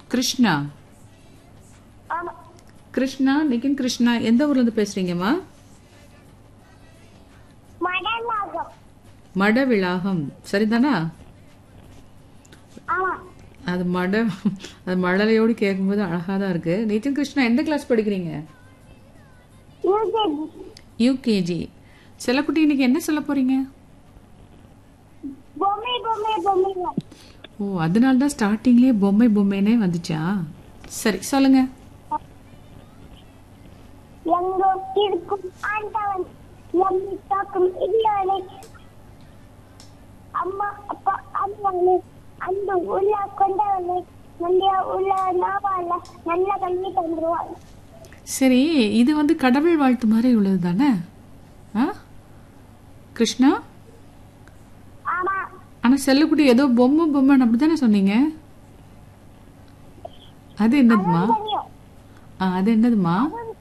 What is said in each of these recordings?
கிருஷ்ணா ஆமா கிருஷ்ணா நிகின் கிருஷ்ணா எந்த ஊர்ல இருந்து பேசுறீங்கம்மா மடநாகம் மடவிளாகம் சரிதானா ஆமா அது மட அது மழலையோடு கேட்கும்போது அழகா தான் இருக்கு நிதின் கிருஷ்ணா எந்த கிளாஸ் படிக்கிறீங்க யூகேஜி யூகேஜி செல்லக்குட்டி இன்னைக்கு என்ன சொல்ல போறீங்க பொம்மை பொம்மை பொம்மை ஓ அதனால தான் ஸ்டார்டிங்லேயே பொம்மை பொம்மைனே வந்துச்சா சரி சொல்லுங்க எங்கோ இருக்கும் ஆண்டவன் எம்மை காக்கும் இல்லவனை அம்மா அப்பா அம்மாவனை அன்பு உள்ள கொண்டவனை நல்ல உள்ள நாவால நல்ல கண்ணி தந்துருவான் சரி இது வந்து கடவுள் வாழ்த்து மாதிரி உள்ளது தானே ஆ கிருஷ்ணா ஆமா ஆனா செல்லக்குட்டி ஏதோ பொம்மை பொம்மைன்னு அப்படித்தானே சொன்னீங்க அது என்னதுமா தெரியும் ஆ அது என்னதுமா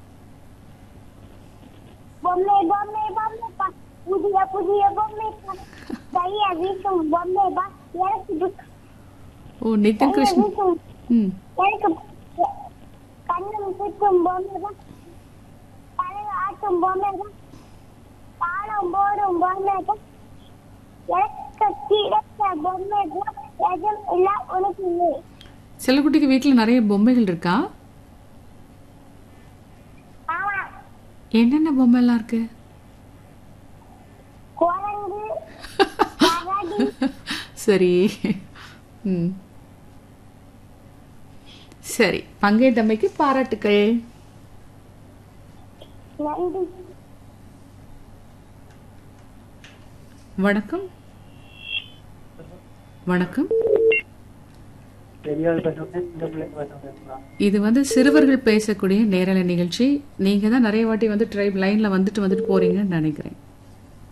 பொம்மை பொம்மை பொம்மை பா புதிய புதிய பொம்மை பா கைய வீசும் பொம்மை பா எனக்கு பு- ஓ நிதின் கைய கிருஷ்ணன் வீசும் ம் எனக்கு கண்ணும் சுற்றும் பொம்மை தான் தலையை ஆட்டும் பொம்மை தான் தாளம் போடும் பொம்மை தான் எனக்கு கிடைத்த பொம்மை தான் எதுவும் இல்லை உனக்கு இல்லை செல்லக்குட்டிக்கு வீட்டில் நிறைய பொம்மைகள் இருக்கா ஆமா என்னென்ன பொம்மைலாம் இருக்கு குரங்கு கரடி சரி ம் சரி பங்கேற்றமைக்கு பாராட்டுக்கள் நன்றி வணக்கம் வணக்கம் பெரியவள் பேசுவாங்க சின்ன பிள்ளைங்க பேசுவாங்க இது வந்து சிறுவர்கள் பேசக்கூடிய நேரலை நிகழ்ச்சி நீங்க தான் நிறைய வாட்டி வந்து ட்ரைப் லைன்ல வந்துட்டு வந்துட்டு போறீங்கன்னு நினைக்கிறேன்